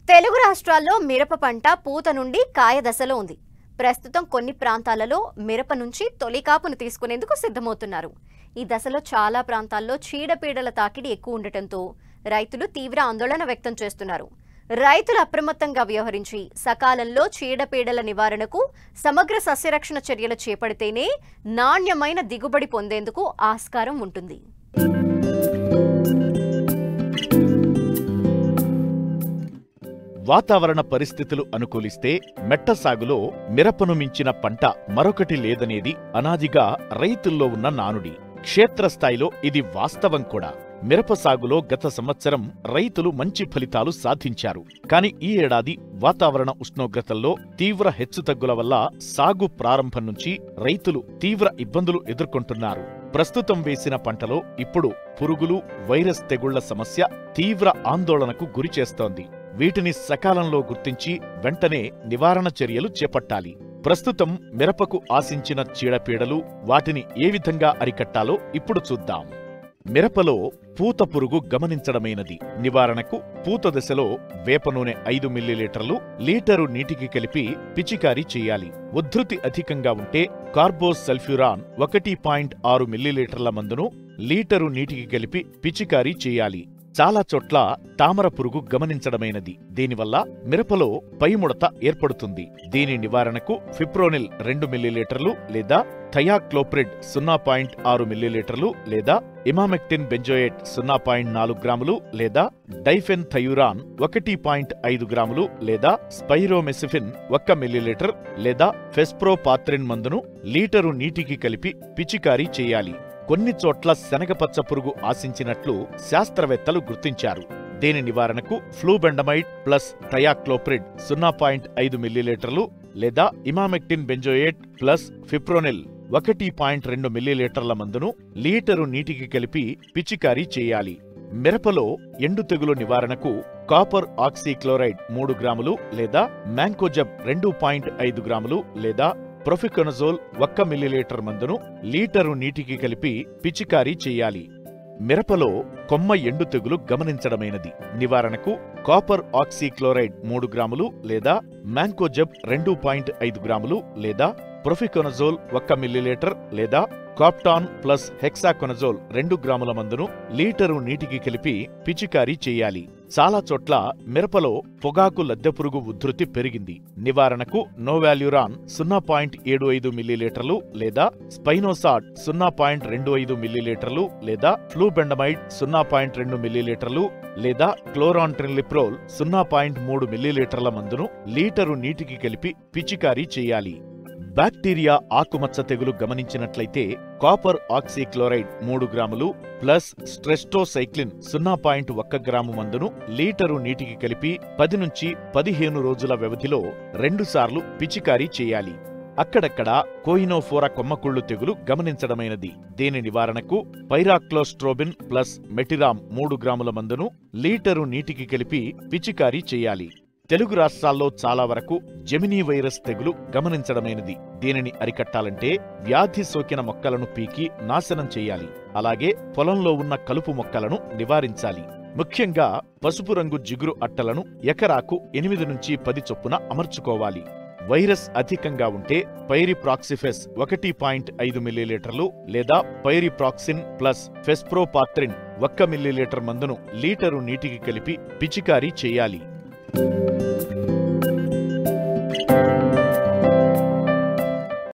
తెలుగు రాష్ట్రాల్లో మిరప పంట పూత నుండి కాయ దశలో ఉంది ప్రస్తుతం కొన్ని ప్రాంతాలలో మిరప నుంచి తొలి కాపును తీసుకునేందుకు సిద్ధమవుతున్నారు ఈ దశలో చాలా ప్రాంతాల్లో చీడపీడల తాకిడి ఎక్కువ ఉండటంతో రైతులు తీవ్ర ఆందోళన వ్యక్తం చేస్తున్నారు రైతులు అప్రమత్తంగా వ్యవహరించి సకాలంలో చీడపీడల నివారణకు సమగ్ర సస్యరక్షణ చర్యలు చేపడితేనే నాణ్యమైన దిగుబడి పొందేందుకు ఆస్కారం ఉంటుంది వాతావరణ పరిస్థితులు అనుకూలిస్తే మెట్ట సాగులో మిరపను మించిన పంట మరొకటి లేదనేది అనాదిగా రైతుల్లో ఉన్న నానుడి క్షేత్రస్థాయిలో ఇది వాస్తవం కూడా మిరప సాగులో గత సంవత్సరం రైతులు మంచి ఫలితాలు సాధించారు కాని ఈ ఏడాది వాతావరణ ఉష్ణోగ్రతల్లో తీవ్ర హెచ్చుతగ్గుల వల్ల సాగు ప్రారంభం నుంచి రైతులు తీవ్ర ఇబ్బందులు ఎదుర్కొంటున్నారు ప్రస్తుతం వేసిన పంటలో ఇప్పుడు పురుగులు వైరస్ తెగుళ్ల సమస్య తీవ్ర ఆందోళనకు గురిచేస్తోంది వీటిని సకాలంలో గుర్తించి వెంటనే నివారణ చర్యలు చేపట్టాలి ప్రస్తుతం మిరపకు ఆశించిన చీడపీడలు వాటిని ఏ విధంగా అరికట్టాలో ఇప్పుడు చూద్దాం మిరపలో పూత పురుగు గమనించడమైనది నివారణకు పూత దశలో వేప నూనె ఐదు మిల్లీలీటర్లు లీటరు నీటికి కలిపి పిచికారీ చేయాలి ఉద్ధృతి అధికంగా ఉంటే కార్బోస్ సల్ఫ్యూరాన్ ఒకటి పాయింట్ ఆరు మిల్లీలీటర్ల మందును లీటరు నీటికి కలిపి పిచికారీ చేయాలి చాలా చోట్ల తామర పురుగు గమనించడమైనది దీనివల్ల మిరపలో పైముడత ఏర్పడుతుంది దీని నివారణకు ఫిప్రోనిల్ రెండు మిల్లీలీటర్లు లేదా థయాక్లోప్రిడ్ సున్నా పాయింట్ ఆరు మిల్లీలీటర్లు లేదా ఇమామెక్టిన్ బెంజోయేట్ సున్నా పాయింట్ నాలుగు గ్రాములు లేదా డైఫెన్ థయూరాన్ ఒకటి పాయింట్ ఐదు గ్రాములు లేదా స్పైరోమెసిఫిన్ ఒక్క మిల్లీలీటర్ లేదా ఫెస్ప్రోపాత్రిన్ మందును లీటరు నీటికి కలిపి పిచికారీ చేయాలి కొన్ని చోట్ల శనగపచ్చ పురుగు ఆశించినట్లు శాస్త్రవేత్తలు గుర్తించారు దీని నివారణకు ఫ్లూబెండమైడ్ ప్లస్ థయాక్లోప్రిడ్ సున్నా పాయింట్ ఐదు మిల్లీలీటర్లు లేదా ఇమామెక్టిన్ బెంజోయేట్ ప్లస్ ఫిప్రోనిల్ ఒకటి పాయింట్ రెండు మిల్లీలీటర్ల మందును లీటరు నీటికి కలిపి పిచికారీ చేయాలి మిరపలో ఎండు తెగులు నివారణకు కాపర్ ఆక్సీక్లోరైడ్ మూడు గ్రాములు లేదా మ్యాంకోజబ్ రెండు పాయింట్ ఐదు గ్రాములు లేదా ప్రొఫికొనజోల్ ఒక్క మిల్లీలీటర్ మందును లీటరు నీటికి కలిపి పిచికారీ చేయాలి మిరపలో కొమ్మ ఎండు తెగులు గమనించడమైనది నివారణకు కాపర్ ఆక్సీక్లోరైడ్ మూడు గ్రాములు లేదా మ్యాంకోజబ్ రెండు పాయింట్ ఐదు గ్రాములు లేదా ప్రొఫికొనజోల్ ఒక్క మిల్లీలీటర్ లేదా కాప్టాన్ ప్లస్ హెక్సాకొనజోల్ రెండు గ్రాముల మందును లీటరు నీటికి కలిపి పిచికారీ చేయాలి చాలా చోట్ల మిరపలో పొగాకు లద్దెపురుగు ఉధృతి పెరిగింది నివారణకు నోవాల్యురాన్ సున్నా పాయింట్ ఏడు ఐదు మిల్లీలీటర్లు లేదా స్పైనోసాడ్ సున్నా పాయింట్ రెండు ఐదు మిల్లీలీటర్లు లేదా ఫ్లూబెండమైడ్ సున్నా పాయింట్ రెండు మిల్లీలీటర్లు లేదా క్లోరాంట్రిన్లిప్రోల్ సున్నా పాయింట్ మూడు మిల్లీలీటర్ల మందును లీటరు నీటికి కలిపి పిచికారీ చేయాలి బ్యాక్టీరియా ఆకుమచ్చ తెగులు గమనించినట్లయితే కాపర్ ఆక్సీక్లోరైడ్ మూడు గ్రాములు ప్లస్ స్ట్రెస్టోసైక్లిన్ సున్నా పాయింట్ ఒక్క గ్రాము మందును లీటరు నీటికి కలిపి పది నుంచి పదిహేను రోజుల వ్యవధిలో రెండుసార్లు పిచికారీ చేయాలి అక్కడక్కడ కోయినోఫోరా కొమ్మకుళ్ళు తెగులు గమనించడమైనది దీని నివారణకు పైరాక్లోస్ట్రోబిన్ ప్లస్ మెటిరామ్ మూడు గ్రాముల మందును లీటరు నీటికి కలిపి పిచికారీ చేయాలి తెలుగు రాష్ట్రాల్లో చాలా వరకు జెమినీ వైరస్ తెగులు గమనించడమైనది దీనిని అరికట్టాలంటే వ్యాధి సోకిన మొక్కలను పీకి నాశనం చేయాలి అలాగే పొలంలో ఉన్న కలుపు మొక్కలను నివారించాలి ముఖ్యంగా పసుపు రంగు జిగురు అట్టలను ఎకరాకు ఎనిమిది నుంచి పది చొప్పున అమర్చుకోవాలి వైరస్ అధికంగా ఉంటే పైరిప్రాక్సిఫెస్ ఒకటి పాయింట్ ఐదు మిల్లీలీటర్లు లేదా పైరిప్రాక్సిన్ ప్లస్ ఫెస్ప్రోపాత్రిన్ ఒక్క మిల్లీలీటర్ మందును లీటరు నీటికి కలిపి పిచికారీ చేయాలి